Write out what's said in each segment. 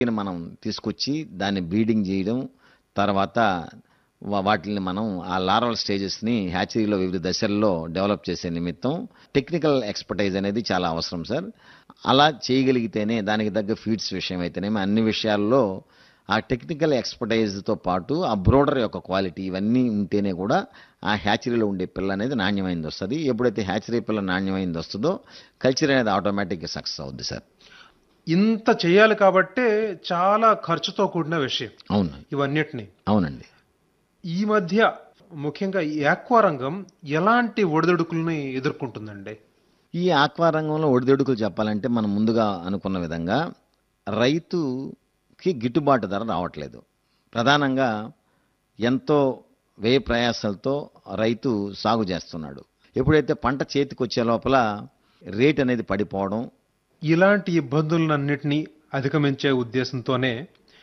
దీన్ని మనం తీసుకొచ్చి దాన్ని బ్రీడింగ్ చేయడం తర్వాత వా- వాటిని మనం ఆ లారల్ స్టేజెస్ని హ్యాచరీలో వివిధ దశల్లో డెవలప్ చేసే నిమిత్తం టెక్నికల్ ఎక్స్పర్టైజ్ అనేది చాలా అవసరం సార్ అలా చేయగలిగితేనే దానికి తగ్గ ఫీడ్స్ విషయం అయితేనేమి అన్ని విషయాల్లో ఆ టెక్నికల్ ఎక్స్పర్టైజ్తో పాటు ఆ బ్రోడర్ యొక్క క్వాలిటీ ఇవన్నీ ఉంటేనే కూడా ఆ హ్యాచరీలో ఉండే పిల్ల అనేది నాణ్యమైనది వస్తుంది ఎప్పుడైతే హ్యాచరీ పిల్ల నాణ్యమైనది వస్తుందో కల్చర్ అనేది ఆటోమేటిక్గా సక్సెస్ అవుద్ది సార్ ఇంత చేయాలి కాబట్టే చాలా ఖర్చుతో కూడిన విషయం అవును ఇవన్నిటిని అవునండి ఈ మధ్య ముఖ్యంగా ఈ ఆక్వా రంగం ఎలాంటి ఒడిదుడుకుల్ని ఎదుర్కొంటుందండి ఈ ఆక్వా రంగంలో ఒడిదొడుకులు చెప్పాలంటే మనం ముందుగా అనుకున్న విధంగా రైతుకి గిట్టుబాటు ధర రావట్లేదు ప్రధానంగా ఎంతో వ్యయ ప్రయాసాలతో రైతు సాగు చేస్తున్నాడు ఎప్పుడైతే పంట చేతికి వచ్చే లోపల రేట్ అనేది పడిపోవడం ఇలాంటి ఇబ్బందులన్నింటినీ అధిగమించే ఉద్దేశంతోనే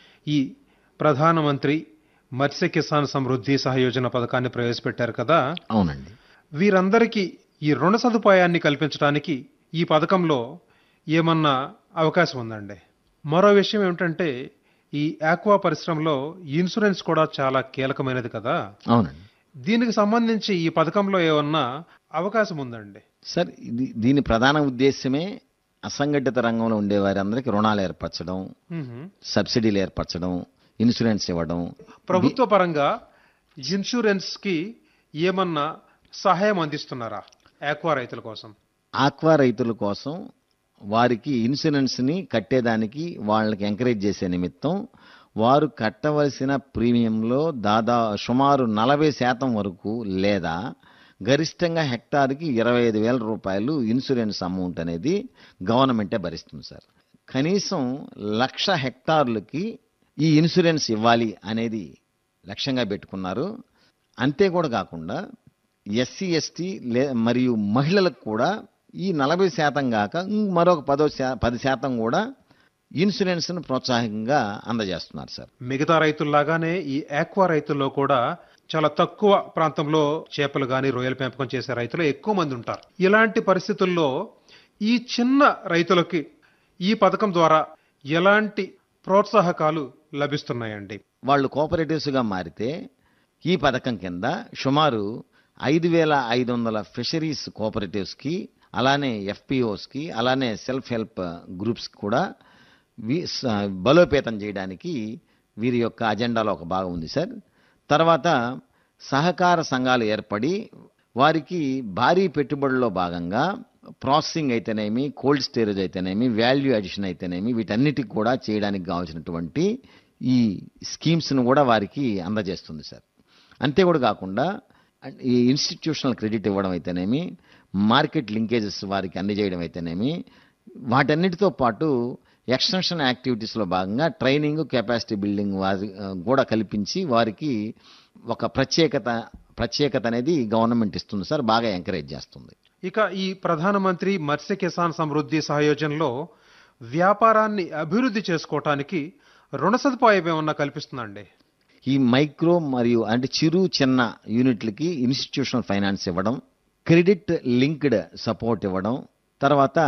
ఈ ప్రధానమంత్రి మత్స్య కిసాన్ సమృద్ధి సహయోజన పథకాన్ని ప్రవేశపెట్టారు కదా అవునండి వీరందరికీ ఈ రుణ సదుపాయాన్ని కల్పించడానికి ఈ పథకంలో ఏమన్నా అవకాశం ఉందండి మరో విషయం ఏమిటంటే ఈ ఆక్వా పరిశ్రమలో ఇన్సూరెన్స్ కూడా చాలా కీలకమైనది కదా అవునండి దీనికి సంబంధించి ఈ పథకంలో ఏమన్నా అవకాశం ఉందండి సార్ ఇది దీని ప్రధాన ఉద్దేశమే అసంఘటిత రంగంలో ఉండే వారందరికీ రుణాలు ఏర్పరచడం మ్మ్. సబ్సిడీలు ఏర్పరచడం ఇన్సూరెన్స్ ఇవ్వడం ప్రభుత్వ పరంగా ఇన్సూరెన్స్ కి ఏమన్నా సహాయం అందిస్తున్నారా ఆక్వా రైతుల కోసం ఆక్వా రైతుల కోసం వారికి ఇన్సూరెన్స్ని కట్టేదానికి వాళ్ళకి ఎంకరేజ్ చేసే నిమిత్తం వారు కట్టవలసిన ప్రీమియంలో దాదా సుమారు నలభై శాతం వరకు లేదా గరిష్టంగా హెక్టార్కి ఇరవై ఐదు వేల రూపాయలు ఇన్సూరెన్స్ అమౌంట్ అనేది గవర్నమెంటే భరిస్తుంది సార్ కనీసం లక్ష హెక్టార్లకి ఈ ఇన్సూరెన్స్ ఇవ్వాలి అనేది లక్ష్యంగా పెట్టుకున్నారు అంతే కూడా కాకుండా ఎస్సీ ఎస్టీ లే మరియు మహిళలకు కూడా ఈ నలభై శాతం కాక ఇంక మరొక పదో శా పది శాతం కూడా ఇన్సూరెన్స్ను ప్రోత్సాహకంగా అందజేస్తున్నారు సార్ మిగతా రైతుల్లాగానే ఈ ఆక్వా రైతుల్లో కూడా చాలా తక్కువ ప్రాంతంలో చేపలు గాని రొయ్యల పెంపకం చేసే రైతులు ఎక్కువ మంది ఉంటారు ఇలాంటి పరిస్థితుల్లో ఈ చిన్న రైతులకి ఈ పథకం ద్వారా ఎలాంటి ప్రోత్సాహకాలు లభిస్తున్నాయండి వాళ్ళు కోఆపరేటివ్స్గా మారితే ఈ పథకం కింద సుమారు ఐదు వేల ఐదు వందల ఫిషరీస్ కోఆపరేటివ్స్కి అలానే ఎఫ్పిఓస్కి అలానే సెల్ఫ్ హెల్ప్ గ్రూప్స్కి కూడా వి- స- బలోపేతం చేయడానికి వీరి యొక్క అజెండాలో ఒక భాగం ఉంది సార్ తర్వాత సహకార సంఘాలు ఏర్పడి వారికి భారీ పెట్టుబడుల్లో భాగంగా ప్రాసెసింగ్ అయితేనేమి కోల్డ్ స్టోరేజ్ అయితేనేమి వాల్యూ అడిషన్ అయితేనేమి వీటన్నిటికి కూడా చేయడానికి కావాల్సినటువంటి ఈ స్కీమ్స్ను కూడా వారికి అందజేస్తుంది సార్ అంతే కూడా కాకుండా ఈ ఇన్స్టిట్యూషనల్ క్రెడిట్ ఇవ్వడం అయితేనేమి మార్కెట్ లింకేజెస్ వారికి అందజేయడం అయితేనేమి వాటన్నిటితో పాటు ఎక్స్టెన్షన్ యాక్టివిటీస్లో భాగంగా ట్రైనింగ్ కెపాసిటీ బిల్డింగ్ వారి ఆ, కూడా కల్పించి వారికి ఒక ప్రత్యేకత ప్రత్యేకత అనేది గవర్నమెంట్ ఇస్తుంది సార్ బాగా ఎంకరేజ్ చేస్తుంది ఇక ఈ ప్రధానమంత్రి మత్స్య కిసాన్ సమృద్ధి సహయోజనలో వ్యాపారాన్ని అభివృద్ధి చేసుకోవటానికి రుణ సదుపాయం ఏమన్నా కల్పిస్తుందండి ఈ మైక్రో మరియు అంటే చిరు చిన్న యూనిట్లకి ఇన్స్టిట్యూషనల్ ఫైనాన్స్ ఇవ్వడం క్రెడిట్ లింక్డ్ సపోర్ట్ ఇవ్వడం తర్వాత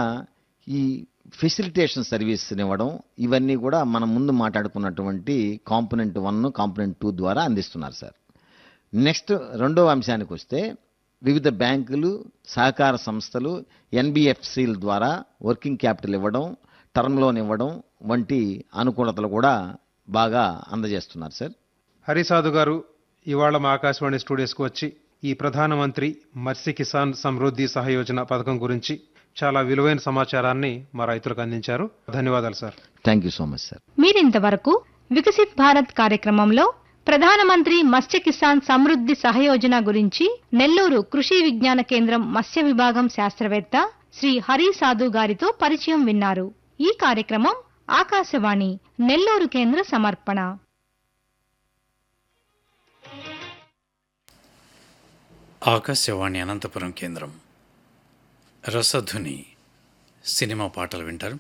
ఈ ఫెసిలిటేషన్ సర్వీస్ ఇవ్వడం ఇవన్నీ కూడా మనం ముందు మాట్లాడుకున్నటువంటి కాంపోనెంట్ వన్ కాంపోనెంట్ టూ ద్వారా అందిస్తున్నారు సార్ నెక్స్ట్ రెండవ అంశానికి వస్తే వివిధ బ్యాంకులు సహకార సంస్థలు ఎన్బిఎఫ్సిల ద్వారా వర్కింగ్ క్యాపిటల్ ఇవ్వడం టర్మ్ లోన్ ఇవ్వడం వంటి అనుకూలతలు కూడా బాగా అందజేస్తున్నారు సార్ హరిసాధు గారు ఇవాళ మా ఆకాశవాణి స్టూడియోస్కి వచ్చి ఈ ప్రధానమంత్రి మత్స్య కిసాన్ సమృద్ధి సహయోజన పథకం గురించి చాలా విలువైన సమాచారాన్ని మా రైతులకు అందించారు ధన్యవాదాలు sir thank you so much sir మీరింతవరకు వికసిత్ భారత్ కార్యక్రమంలో ప్రధానమంత్రి మత్స్య కిసాన్ సమృద్ధి సహయోజన గురించి నెల్లూరు కృషి విజ్ఞాన కేంద్రం మత్స్య విభాగం శాస్త్రవేత్త శ్రీ హరి సాధు గారితో పరిచయం విన్నారు ఈ కార్యక్రమం ఆకాశవాణి నెల్లూరు కేంద్ర సమర్పణ ఆకాశవాణి అనంతపురం కేంద్రం రసధ్వని సినిమా పాటలు వింటారు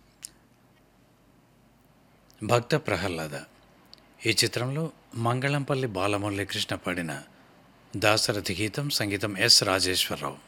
భక్త ప్రహ్లాద ఈ చిత్రంలో మంగళంపల్లి బాలమురళీకృష్ణ పాడిన దాశరథి గీతం సంగీతం ఎస్ రాజేశ్వరరావు